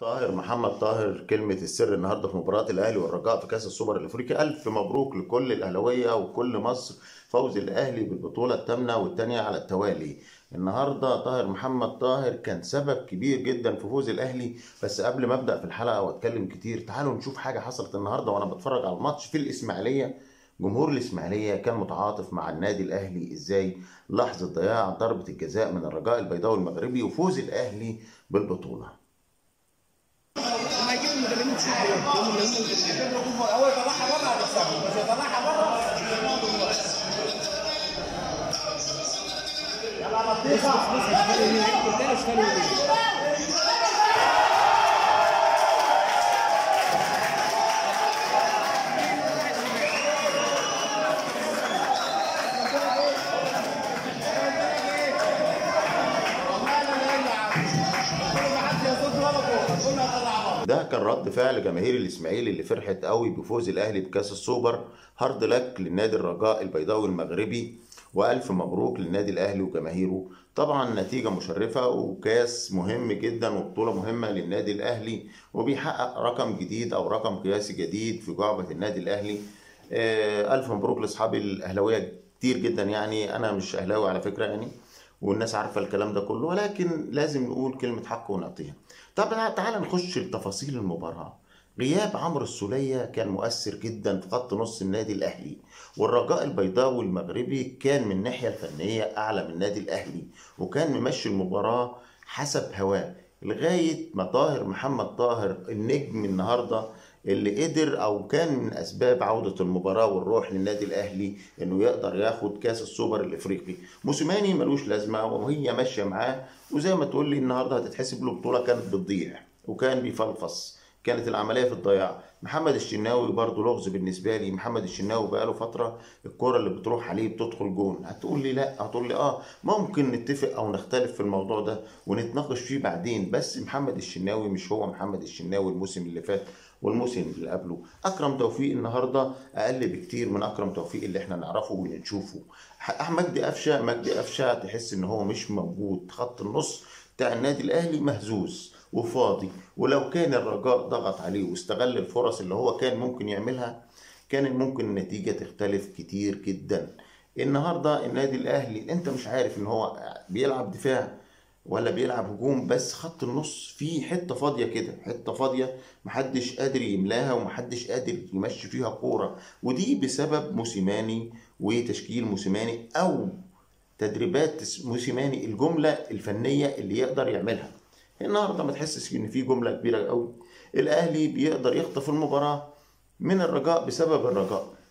طاهر محمد طاهر كلمة السر النهارده في مباراة الأهلي والرجاء في كأس السوبر الأفريقي ألف مبروك لكل الأهلاوية وكل مصر فوز الأهلي بالبطولة الثامنة والثانية على التوالي النهارده طاهر محمد طاهر كان سبب كبير جدا في فوز الأهلي بس قبل ما أبدأ في الحلقة وأتكلم كتير تعالوا نشوف حاجة حصلت النهارده وأنا بتفرج على الماتش في الإسماعيلية جمهور الإسماعيلية كان متعاطف مع النادي الأهلي إزاي لحظة ضياع ضربة الجزاء من الرجاء البيضاوي المغربي وفوز الأهلي بالبطولة ما يجيبوا المدربين تشوفوا هم اللي هم هو يطلعها بره هتكسبه بس يطلعها بره يلا بص لطيفه بص اشتغلوا مين الرجاله اشتغلوا مين ده كان رد فعل جماهير الاسماعيلي اللي فرحت قوي بفوز الاهلي بكاس السوبر هارد لك للنادي الرجاء البيضاوي المغربي والف مبروك للنادي الاهلي وجماهيره طبعا نتيجه مشرفه وكاس مهم جدا وبطوله مهمه للنادي الاهلي وبيحقق رقم جديد او رقم قياسي جديد في جعبه النادي الاهلي آه، الف مبروك لاصحابي الاهلاويه كتير جدا يعني انا مش اهلاوي على فكره يعني والناس عارفه الكلام ده كله ولكن لازم نقول كلمه حق ونعطيها طب تعال نخش لتفاصيل المباراه غياب عمرو السولية كان مؤثر جدا في خط نص النادي الأهلي والرجاء البيضاوي المغربي كان من الناحية الفنية أعلى من النادي الأهلي وكان ممشي المباراة حسب هواه لغاية ما طاهر محمد طاهر النجم النهاردة اللي قدر او كان من اسباب عوده المباراه والروح للنادي الاهلي انه يقدر ياخد كاس السوبر الافريقي موسيماني ملوش لازمه وهي ماشيه معاه وزي ما تقول لي النهارده هتتحسب له بطوله كانت بتضيع وكان بيفلفص كانت العمليه في الضياع محمد الشناوي برضه لغز بالنسبه لي محمد الشناوي بقاله فتره الكره اللي بتروح عليه بتدخل جون هتقول لي لا هتقول لي اه ممكن نتفق او نختلف في الموضوع ده ونتناقش فيه بعدين بس محمد الشناوي مش هو محمد الشناوي الموسم اللي فات والموسم اللي قبله اكرم توفيق النهارده اقل بكتير من اكرم توفيق اللي احنا نعرفه ونشوفه احمد مجدي قفشه مجدي قفشه تحس ان هو مش موجود خط النص بتاع النادي الاهلي مهزوز وفاضي ولو كان الرجاء ضغط عليه واستغل الفرص اللي هو كان ممكن يعملها كان ممكن النتيجه تختلف كتير جدا النهارده النادي الاهلي انت مش عارف ان هو بيلعب دفاع ولا بيلعب هجوم بس خط النص فيه حته فاضيه كده حته فاضيه محدش قادر يملاها ومحدش قادر يمشي فيها كوره ودي بسبب موسيماني وتشكيل موسيماني او تدريبات موسيماني الجمله الفنيه اللي يقدر يعملها النهارده ما تحسش ان في جمله كبيره قوي الاهلي بيقدر يخطف المباراه من الرجاء بسبب الرجاء